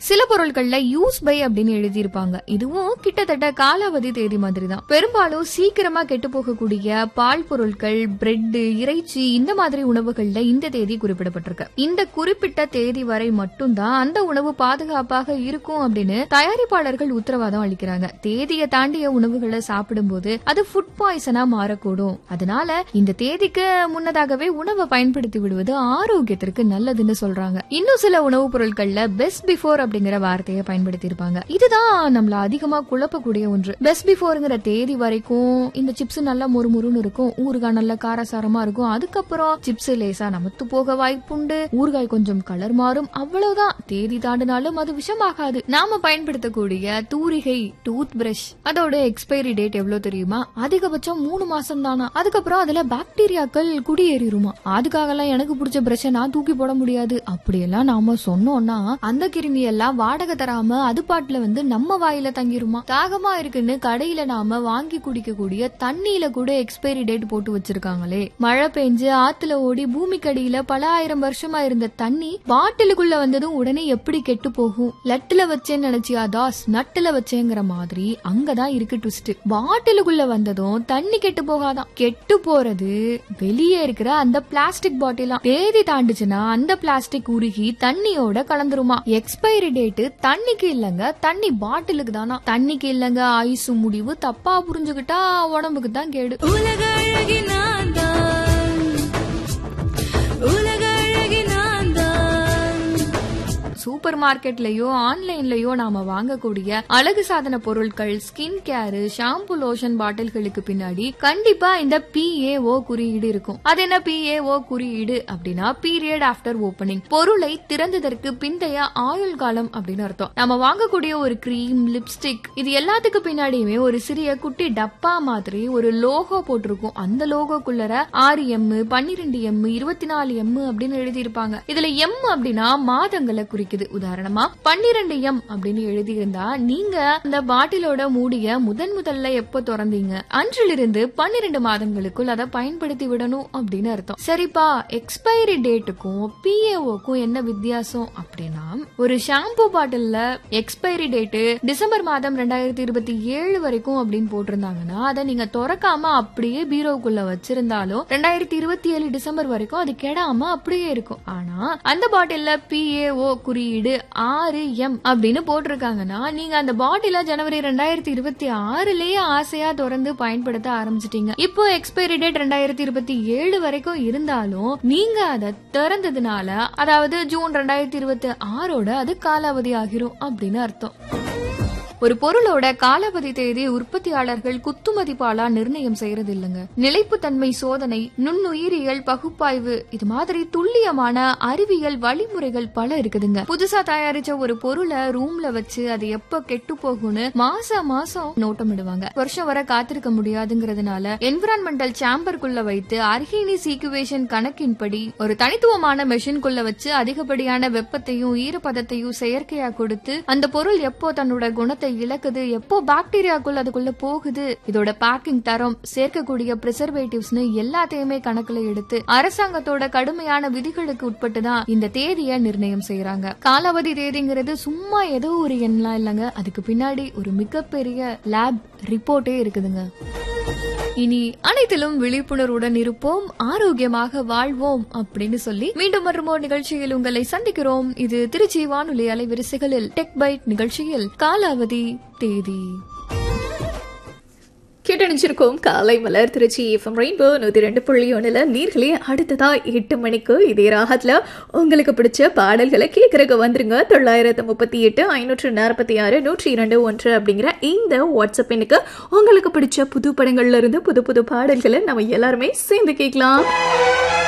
சில பொருட்கள்ல use by அப்படின்னு எழுதியிருப்பாங்க இதுவும் கிட்டத்தட்ட காலாவதி தேதி மாதிரி தான் பெரும்பாலும் சீக்கிரமா கெட்டு போகக்கூடிய பால் பொருட்கள் பிரெட் இறைச்சி இந்த மாதிரி உணவுகள்ல இந்த தேதி குறிப்பிடப்பட்டிருக்கு இந்த குறிப்பிட்ட தேதி வரை மட்டும்தான் அந்த உணவு பாதுகாப்பாக இருக்கும் அப்படின்னு தயாரிப்பாளர்கள் உத்தரவாதம் அளிக்கிறாங்க தேதியை தாண்டிய உணவுகளை சாப்பிடும்போது அது ஃபுட் பாய்சனா மாறக்கூடும் அதனால இந்த தேதிக்கு முன்னதாகவே உணவை பயன்படுத்தி விடுவது ஆரோக்கியத்திற்கு நல்லதுன்னு சொல்றாங்க இன்னும் சில உணவுப் பொருட்கள்ல பெஸ்ட் பிஃபோர் அப்படிங்கிற வார்த்தையை பயன்படுத்தி இருப்பாங்க இதுதான் நம்மள அதிகமா குழப்பக்கூடிய ஒன்று பெஸ்ட் பிஃபோர்ங்கிற தேதி வரைக்கும் இந்த சிப்ஸ் நல்லா முறுமுறுன்னு இருக்கும் ஊறுகாய் நல்ல காரசாரமா இருக்கும் அதுக்கப்புறம் சிப்ஸ் லேசா நமத்து போக வாய்ப்புண்டு ஊறுகாய் கொஞ்சம் கலர் மாறும் அவ்வளவுதான் தேதி தாண்டினாலும் அது விஷமாகாது நாம பயன்படுத்தக்கூடிய தூரிகை டூத் பிரஷ் அதோட எக்ஸ்பைரி டேட் எவ்வளவு தெரியுமா அதிகபட்சம் மூணு மாசம் தானா அதுக்கப்புறம் அதுல பாக்டீரியாக்கள் குடியேறிடுமா அதுக்காகலாம் எனக்கு பிடிச்ச பிரஷை நான் தூக்கி போட முடியாது அப்படியெல்லாம் நாம சொன்னோம்னா அந்த கிருமி எல்லாம் வாடகை தராம அது பாட்டுல வந்து நம்ம வாயில தங்கிருமா தாகமா இருக்குன்னு கடையில நாம வாங்கி குடிக்கக்கூடிய தண்ணியில கூட எக்ஸ்பைரி டேட் போட்டு வச்சிருக்காங்களே மழை பெஞ்சு ஆத்துல ஓடி பூமிக்கடியில பல ஆயிரம் வருஷமா இருந்த தண்ணி பாட்டிலுக்குள்ள வந்ததும் உடனே எப்படி கெட்டு போகும் லட்டுல வச்சேன்னு நினைச்சியா தாஸ் நட்டுல வச்சேங்கிற மாதிரி அங்கதான் இருக்கு ட்விஸ்ட் பாட்டிலுக்குள்ள வந்ததும் தண்ணி கெட்டு போகாதான் கெட்டு போறது வெளியே இருக்கிற அந்த பிளாஸ்டிக் பாட்டிலாம் தேதி தாண்டுச்சுன்னா அந்த பிளாஸ்டிக் உருகி தண்ணியோட கலந்துருமா எக்ஸ்பைரி டேட் தண்ணிக்கு இல்லங்க தண்ணி பாட்டிலுக்கு தானா தண்ணிக்கு இல்லங்க ஆயுசு முடிவு தப்பா புரிஞ்சுக்கிட்டா உடம்புக்கு தான் கேடு உலக அழகி நான் தான் உலக அழகி நான் தான் சூப்பர் மார்க்கெட்லயோ ஆன்லைன்லயோ நாம வாங்கக்கூடிய அழகு சாதன பொருட்கள் ஸ்கின் கேர் ஷாம்பு லோஷன் பாட்டில்களுக்கு பின்னாடி கண்டிப்பா இந்த பிஏஓ குறியீடு இருக்கும் அது என்ன பிஏஓ குறியீடு அப்படின்னா பீரியட் ஆஃப்டர் ஓபனிங் பொருளை திறந்ததற்கு பிந்தைய ஆயுள் காலம் அப்படின்னு அர்த்தம் நம்ம வாங்கக்கூடிய ஒரு கிரீம் லிப்ஸ்டிக் இது எல்லாத்துக்கு பின்னாடியுமே ஒரு சிறிய குட்டி டப்பா மாதிரி ஒரு லோகோ போட்டிருக்கும் அந்த லோகோக்குள்ளர ஆறு எம் பன்னிரெண்டு எம் இருபத்தி நாலு எம் அப்படின்னு எழுதியிருப்பாங்க இதுல எம் அப்படின்னா மாதங்களை குறிக்குது உதாரணமா பன்னிரெண்டு எம் அப்படின்னு எழுதியிருந்தா நீங்க அந்த பாட்டிலோட மூடிய முதன் முதல்ல எப்போ திறந்தீங்க அன்றிலிருந்து பன்னிரெண்டு மாதங்களுக்குள் அதை பயன்படுத்தி விடணும் அப்படின்னு அர்த்தம் சரிப்பா எக்ஸ்பைரி டேட்டுக்கும் பிஏஓக்கும் என்ன வித்தியாசம் அப்படின்னா ஒரு ஷாம்பு பாட்டில்ல எக்ஸ்பைரி டேட்டு டிசம்பர் மாதம் ரெண்டாயிரத்தி இருபத்தி ஏழு வரைக்கும் அப்படின்னு போட்டிருந்தாங்கன்னா அதை நீங்க திறக்காம அப்படியே பீரோவுக்குள்ள வச்சிருந்தாலும் ரெண்டாயிரத்தி இருபத்தி ஏழு டிசம்பர் வரைக்கும் அது கெடாம அப்படியே இருக்கும் ஆனா அந்த பாட்டில்ல பிஏஓ குறியீடு ஆறு எம் அப்படின்னு போட்டிருக்காங்கன்னா நீங்க அந்த பாட்டில ஜனவரி ரெண்டாயிரத்தி இருபத்தி ஆறுலயே ஆசையா திறந்து பயன்படுத்த ஆரம்பிச்சிட்டீங்க இப்போ எக்ஸ்பைரி டேட் ரெண்டாயிரத்தி இருபத்தி ஏழு வரைக்கும் இருந்தாலும் நீங்க அதை திறந்ததுனால அதாவது ஜூன் ரெண்டாயிரத்தி இருபத்தி ஆறோட அது காலாவதி ஆகிரும் அப்படின்னு அர்த்தம் ஒரு பொருளோட காலாவதி தேதி உற்பத்தியாளர்கள் குத்துமதிப்பாலா நிர்ணயம் செய்யறது இல்லைங்க நிலைப்புத்தன்மை சோதனை நுண்ணுயிரியல் பகுப்பாய்வு இது மாதிரி துல்லியமான அறிவியல் வழிமுறைகள் பல இருக்குதுங்க புதுசா தயாரிச்ச ஒரு பொருளை ரூம்ல வச்சு அது எப்ப கெட்டு போகும்னு மாச மாசம் நோட்டமிடுவாங்க வருஷம் வர காத்திருக்க முடியாதுங்கிறதுனால என்விரான்மெண்டல் சேம்பருக்குள்ள வைத்து அர்ஹீனி சீக்குவேஷன் கணக்கின்படி ஒரு தனித்துவமான மெஷின்குள்ள வச்சு அதிகப்படியான வெப்பத்தையும் ஈரப்பதத்தையும் செயற்கையா கொடுத்து அந்த பொருள் எப்போ தன்னோட குணத்தை இழக்குது எப்போ பாக்டீரியாக்குள்ள அதுக்குள்ள போகுது இதோட பேக்கிங் தரம் சேர்க்கக்கூடிய பிரிசர்வேட்டிவ்ஸ்னு எல்லாத்தையுமே கணக்குல எடுத்து அரசாங்கத்தோட கடுமையான விதிகளுக்கு உட்பட்டு தான் இந்த தேதியை நிர்ணயம் செய்யறாங்க காலாவதி தேதிங்கிறது சும்மா ஏதோ ஒரு எண்ணலாம் இல்லைங்க அதுக்கு பின்னாடி ஒரு மிகப்பெரிய லேப் ரிப்போர்ட்டே இருக்குதுங்க இனி அனைத்திலும் விழிப்புணர்வுடன் இருப்போம் ஆரோக்கியமாக வாழ்வோம் அப்படின்னு சொல்லி மீண்டும் மற்றும் ஒரு நிகழ்ச்சியில் உங்களை சந்திக்கிறோம் இது திருச்சி வானொலி அலைவரிசைகளில் டெக் பைட் நிகழ்ச்சியில் காலாவதி தேதி கேட்டணிச்சிருக்கோம் காலை மலர் திருச்சி எஃப்எம் ரெயின்போ நூற்றி ரெண்டு புள்ளி ஒன்றில் நீர்களே அடுத்ததா எட்டு மணிக்கு இதே ராகத்தில் உங்களுக்கு பிடிச்ச பாடல்களை கேட்குறக்கு வந்துருங்க தொள்ளாயிரத்து முப்பத்தி எட்டு ஐநூற்று நாற்பத்தி ஆறு நூற்றி இரண்டு ஒன்று அப்படிங்கிற இந்த வாட்ஸ்அப் எண்ணுக்கு உங்களுக்கு பிடிச்ச புது படங்கள்ல இருந்து புது புது பாடல்களை நம்ம எல்லாருமே சேர்ந்து கேட்கலாம்